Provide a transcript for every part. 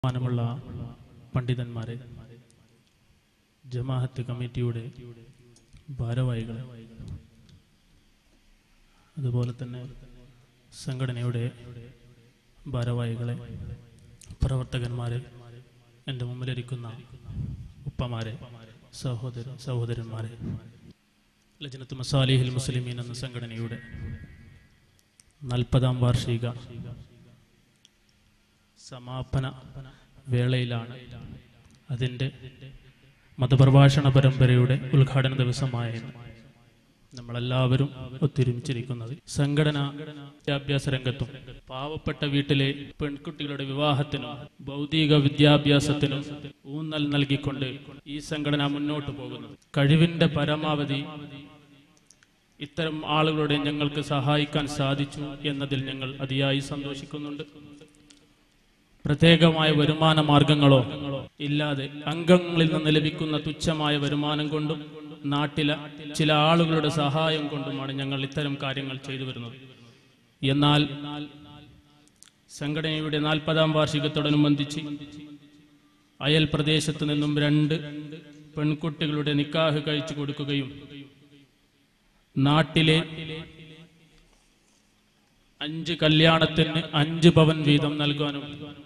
ബഹുമാനമുള്ള പണ്ഡിതന്മാരെ ജമാഅത്ത് കമ്മിറ്റിയുടെ ഭാരവാഹികളെ അതുപോലെ തന്നെ സംഘടനയുടെ ഭാരവാഹികളെ പ്രവർത്തകന്മാരെ എൻ്റെ മുമ്പിലിരിക്കുന്ന ഉപ്പമാരെ സഹോദര സഹോദരന്മാരെ ലജനത്ത് മസാലിഹിൽ മുസ്ലിമീൻ എന്ന സംഘടനയുടെ നാൽപ്പതാം വാർഷിക സമാപന വേളയിലാണ് അതിൻ്റെ മതപ്രഭാഷണ പരമ്പരയുടെ ഉദ്ഘാടന ദിവസമായ ഇന്ന് നമ്മളെല്ലാവരും ഒത്തൊരുമിച്ചിരിക്കുന്നത് സംഘടന വിദ്യാഭ്യാസ രംഗത്തും പാവപ്പെട്ട വീട്ടിലെ പെൺകുട്ടികളുടെ വിവാഹത്തിനും ഭൗതിക വിദ്യാഭ്യാസത്തിനും ഊന്നൽ നൽകിക്കൊണ്ട് ഈ സംഘടന മുന്നോട്ട് പോകുന്നത് കഴിവിന്റെ പരമാവധി ഇത്തരം ആളുകളുടെ ഞങ്ങൾക്ക് സഹായിക്കാൻ സാധിച്ചു എന്നതിൽ ഞങ്ങൾ അതിയായി സന്തോഷിക്കുന്നുണ്ട് പ്രത്യേകമായ വരുമാന മാർഗങ്ങളോ ഇല്ലാതെ അംഗങ്ങളിൽ നിന്ന് ലഭിക്കുന്ന തുച്ഛമായ വരുമാനം കൊണ്ടും നാട്ടിലെ ചില ആളുകളുടെ സഹായം കൊണ്ടുമാണ് ഞങ്ങൾ ഇത്തരം കാര്യങ്ങൾ ചെയ്തു വരുന്നത് എന്നാൽ സംഘടനയുടെ നാൽപ്പതാം വാർഷികത്തോടനുബന്ധിച്ച് അയൽ പ്രദേശത്ത് നിന്നും രണ്ട് പെൺകുട്ടികളുടെ നിക്കാഹ് കഴിച്ചു കൊടുക്കുകയും നാട്ടിലെ അഞ്ച് കല്യാണത്തിന് അഞ്ച് പവൻ വീതം നൽകാനും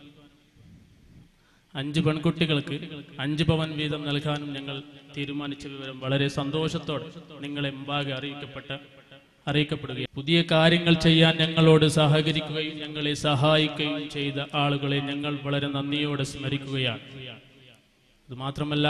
അഞ്ച് പെൺകുട്ടികൾക്ക് അഞ്ച് പവൻ വീതം നൽകാനും ഞങ്ങൾ തീരുമാനിച്ച വിവരം വളരെ സന്തോഷത്തോടെ നിങ്ങളെ മുമ്പാകെ അറിയിക്കപ്പെട്ട അറിയിക്കപ്പെടുകയും പുതിയ കാര്യങ്ങൾ ചെയ്യാൻ ഞങ്ങളോട് സഹകരിക്കുകയും ഞങ്ങളെ സഹായിക്കുകയും ചെയ്ത ആളുകളെ ഞങ്ങൾ വളരെ നന്ദിയോടെ സ്മരിക്കുകയാണ് ഇത് മാത്രമല്ല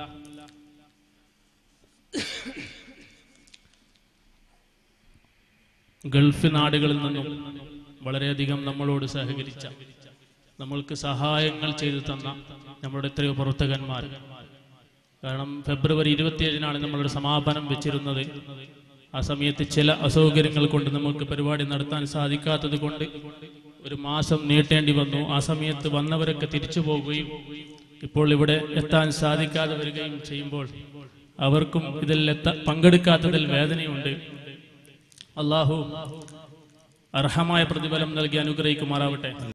ഗൾഫ് നാടുകളിൽ നിന്നും വളരെയധികം നമ്മളോട് സഹകരിച്ച നമ്മൾക്ക് സഹായങ്ങൾ ചെയ്തു തന്ന നമ്മുടെ എത്രയോ പ്രവർത്തകന്മാർ കാരണം ഫെബ്രുവരി ഇരുപത്തിയേഴിനാണ് നമ്മളുടെ സമാപനം വെച്ചിരുന്നത് ആ സമയത്ത് ചില അസൗകര്യങ്ങൾ കൊണ്ട് നമുക്ക് പരിപാടി നടത്താൻ സാധിക്കാത്തത് കൊണ്ട് ഒരു മാസം നീട്ടേണ്ടി വന്നു ആ സമയത്ത് വന്നവരൊക്കെ തിരിച്ചു പോവുകയും ഇപ്പോൾ ഇവിടെ എത്താൻ സാധിക്കാതെ വരികയും ചെയ്യുമ്പോൾ അവർക്കും ഇതിൽ എത്ത പങ്കെടുക്കാത്തതിൽ വേദനയുണ്ട് അള്ളാഹു അർഹമായ പ്രതിഫലം നൽകി അനുഗ്രഹിക്കുമാറാവട്ടെ